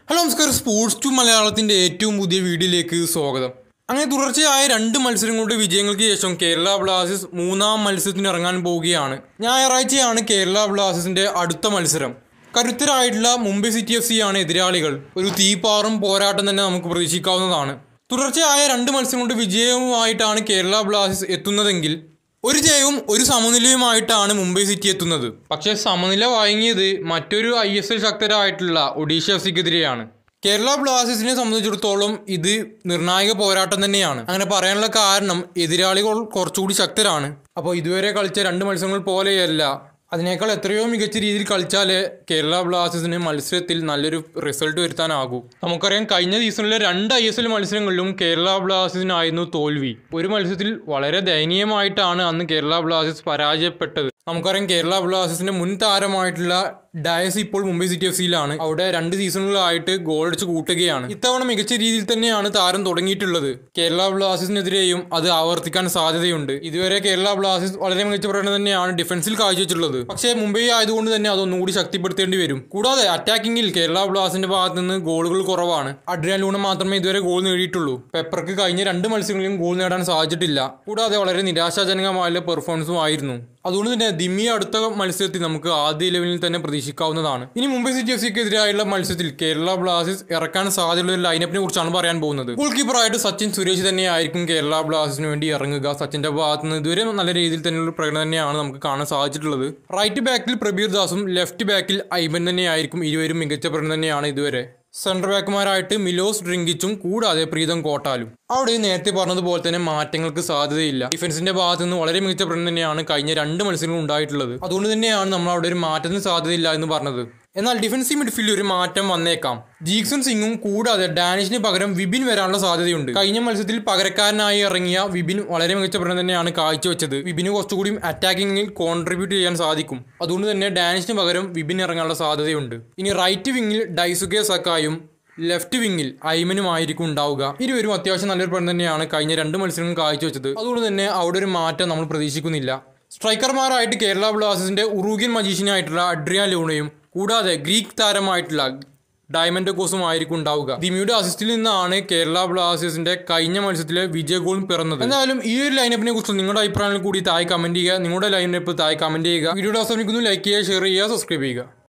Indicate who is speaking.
Speaker 1: hello നമസ്കാരം sports to മലയാളത്തിന്റെ ഏറ്റവും പുതിയ വീഡിയോയിലേക്ക് സ്വാഗതം അങ്ങനെ തുടർച്ചയായ രണ്ട് മത്സരങ്ങളുടെ വിജയങ്ങൾക്ക് ശേഷം കേരള ബ്ലാസ്റ്റേഴ്സ് മൂന്നാം മത്സരത്തിന് ഇറങ്ങാൻ പോവുകയാണ് ഞായറാഴ്ചയാണ് കേരള ബ്ലാസ്റ്റേഴ്സിന്റെ അടുത്ത മത്സരം കരുത്തരായിട്ടുള്ള മുംബൈ സിറ്റി എഫ് സി ആണ് എതിരാളികൾ ഒരു തീപ്പാറും പോരാട്ടം തന്നെ നമുക്ക് പ്രതീക്ഷിക്കാവുന്നതാണ് തുടർച്ചയായ രണ്ട് മത്സരങ്ങളുടെ വിജയവുമായിട്ടാണ് കേരള ബ്ലാസ്റ്റേഴ്സ് എത്തുന്നതെങ്കിൽ ഒരു ജയവും ഒരു സമനിലയുമായിട്ടാണ് മുംബൈ സിറ്റി എത്തുന്നത് പക്ഷേ സമനില വഴങ്ങിയത് മറ്റൊരു ഐ എസ് എൽ ശക്തരായിട്ടുള്ള ഒഡീഷ എഫ് സിക്കെതിരെയാണ് കേരള ബ്ലാസ്റ്റേഴ്സിനെ സംബന്ധിച്ചിടത്തോളം ഇത് നിർണായക പോരാട്ടം തന്നെയാണ് അങ്ങനെ പറയാനുള്ള കാരണം എതിരാളികൾ കുറച്ചുകൂടി ശക്തരാണ് അപ്പോൾ ഇതുവരെ കളിച്ച രണ്ട് മത്സരങ്ങൾ പോലെയല്ല അതിനേക്കാൾ എത്രയോ മികച്ച രീതിയിൽ കളിച്ചാലേ കേരള ബ്ലാസ്റ്റേഴ്സിന് മത്സരത്തിൽ നല്ലൊരു റിസൾട്ട് വരുത്താനാകൂ നമുക്കറിയാം കഴിഞ്ഞ സീസണിലെ രണ്ട് ഐ എസ് എൽ മത്സരങ്ങളിലും കേരള ബ്ലാസ്റ്റേഴ്സിനായിരുന്നു തോൽവി ഒരു മത്സരത്തിൽ വളരെ ദയനീയമായിട്ടാണ് അന്ന് കേരള ബ്ലാസ്റ്റേഴ്സ് പരാജയപ്പെട്ടത് നമുക്കറിയാം കേരള ബ്ലാസ്റ്റേഴ്സിന്റെ മുൻ താരമായിട്ടുള്ള ഡയസ് ഇപ്പോൾ മുംബൈ സിറ്റി എഫ് സിയിലാണ് അവിടെ രണ്ട് സീസണുകളായിട്ട് ഗോൾ അടിച്ച് കൂട്ടുകയാണ് ഇത്തവണ മികച്ച രീതിയിൽ തന്നെയാണ് താരം തുടങ്ങിയിട്ടുള്ളത് കേരള ബ്ലാസ്റ്റേഴ്സിനെതിരെയും അത് ആവർത്തിക്കാൻ സാധ്യതയുണ്ട് ഇതുവരെ കേരള ബ്ലാസ്റ്റേഴ്സ് വളരെ മികച്ച പ്രകടനം തന്നെയാണ് ഡിഫൻസിൽ കാഴ്ചവെച്ചിട്ടുള്ളത് പക്ഷേ മുംബൈ ആയതുകൊണ്ട് തന്നെ അതൊന്നുകൂടി ശക്തിപ്പെടുത്തേണ്ടി വരും കൂടാതെ അറ്റാക്കിങ്ങിൽ കേരള ബ്ലാസ്റ്റേഴ്സിന്റെ ഭാഗത്ത് നിന്ന് ഗോളുകൾ കുറവാണ് അഡ്രിയാൻ ലൂണ മാത്രമേ ഇതുവരെ ഗോൾ നേടിയിട്ടുള്ളൂ പെപ്പർക്ക് കഴിഞ്ഞ രണ്ട് മത്സരങ്ങളിലും ഗോൾ നേടാൻ സാധിച്ചിട്ടില്ല കൂടാതെ വളരെ നിരാശാജനകമായ പെർഫോമൻസും ആയിരുന്നു അതുകൊണ്ട് തന്നെ ദിമ്മി അടുത്ത മത്സരത്തിൽ നമുക്ക് ആദ്യ ലെവലിൽ തന്നെ പ്രതീക്ഷിക്കാവുന്നതാണ് ഇനി മുംബൈ സിറ്റി എഫ് സിക്കെതിരായുള്ള മത്സരത്തിൽ കേരള ബ്ലാസ്റ്റേഴ്സ് ഇറക്കാൻ സാധ്യതയുള്ള ഒരു ലൈനപ്പിനെ കുറിച്ചാണ് പറയാൻ പോകുന്നത് ഗോൾ കീപ്പറായിട്ട് സച്ചിൻ സുരേഷ് തന്നെയായിരിക്കും കേരള ബ്ലാസ്റ്റേഴ്സിന് വേണ്ടി ഇറങ്ങുക സച്ചിന്റെ ഭാഗത്ത് നിന്ന് ഇതുവരെ നല്ല രീതിയിൽ തന്നെയുള്ള പ്രകടനം തന്നെയാണ് നമുക്ക് കാണാൻ സാധിച്ചിട്ടുള്ളത് റൈറ്റ് ബാക്കിൽ പ്രബീർ ദാസും ലെഫ്റ്റ് ബാക്കിൽ ഐബൻ തന്നെയായിരിക്കും ഇരുവരും മികച്ച പ്രകടനം തന്നെയാണ് ഇതുവരെ സെൻട്രൽ ബാക്കുമാരായിട്ട് മിലോസ് ഡ്രിങ്കിച്ചും കൂടാതെ പ്രീതം കോട്ടാലും അവിടെ നേരത്തെ പറഞ്ഞതുപോലെ തന്നെ മാറ്റങ്ങൾക്ക് സാധ്യതയില്ല ഡിഫൻസിന്റെ ഭാഗത്ത് നിന്ന് വളരെ മികച്ച പ്രകടനം തന്നെയാണ് കഴിഞ്ഞ രണ്ട് മത്സരങ്ങളും ഉണ്ടായിട്ടുള്ളത് അതുകൊണ്ട് തന്നെയാണ് നമ്മൾ അവിടെ ഒരു മാറ്റത്തിന് സാധ്യതയില്ല എന്ന് പറഞ്ഞത് എന്നാൽ ഡിഫൻസീവ് മിഡ്ഫീൽഡിൽ ഒരു മാറ്റം വന്നേക്കാം ജീക്സൺ സിംഗും കൂടാതെ ഡാനിഷിന് പകരം വിപിൻ വരാനുള്ള സാധ്യതയുണ്ട് കഴിഞ്ഞ മത്സരത്തിൽ പകരക്കാരനായി ഇറങ്ങിയ വിപിൻ വളരെ മികച്ച പ്രകടനം തന്നെയാണ് കാഴ്ചവെച്ചത് വിപിന് കുറച്ചുകൂടി അറ്റാക്കിങ്ങിൽ കോൺട്രിബ്യൂട്ട് ചെയ്യാൻ സാധിക്കും അതുകൊണ്ട് തന്നെ ഡാനിഷിന് പകരം വിപിൻ ഇറങ്ങാനുള്ള സാധ്യതയുണ്ട് ഇനി റൈറ്റ് വിങ്ങിൽ ഡൈസുകെ സക്കായും ലെഫ്റ്റ് വിങ്ങിൽ ഐമനുമായിരിക്കും ഉണ്ടാവുക ഇരുവരും അത്യാവശ്യം നല്ലൊരു പ്രകടനം തന്നെയാണ് കഴിഞ്ഞ രണ്ട് മത്സരങ്ങളും കാഴ്ചവെച്ചത് അതുകൊണ്ട് തന്നെ അവിടെ ഒരു മാറ്റം നമ്മൾ പ്രതീക്ഷിക്കുന്നില്ല സ്ട്രൈക്കർമാരായിട്ട് കേരള ബ്ലാസ്റ്റേഴ്സിന്റെ ഉറൂഗ്യൻ മജീഷ്യനായിട്ടുള്ള അഡ്രിയാൻ ലൂണയും കൂടാതെ ഗ്രീക്ക് താരമായിട്ടുള്ള ഡയമണ്ട് കോസും ആയിരിക്കും ഉണ്ടാവുക ദിമിയുടെ അസിസ്റ്റിൽ നിന്നാണ് കേരള ബ്ലാസ്റ്റേഴ്സിന്റെ കഴിഞ്ഞ മത്സരത്തിലെ വിജയ ഗോളും പിറന്നത് എന്തായാലും ഈ ഒരു ലൈനപ്പിനെ കുറിച്ച് നിങ്ങളുടെ അഭിപ്രായങ്ങൾ കൂടി താഴെ കമന്റ് ചെയ്യുക നിങ്ങളുടെ ലൈനപ്പ് താഴെ കമന്റ് ചെയ്യുക വീഡിയോ അവസാനിക്കുന്നു ലൈക്ക് ചെയ്യുക ഷെയർ ചെയ്യുക സബ്സ്ക്രൈബ് ചെയ്യുക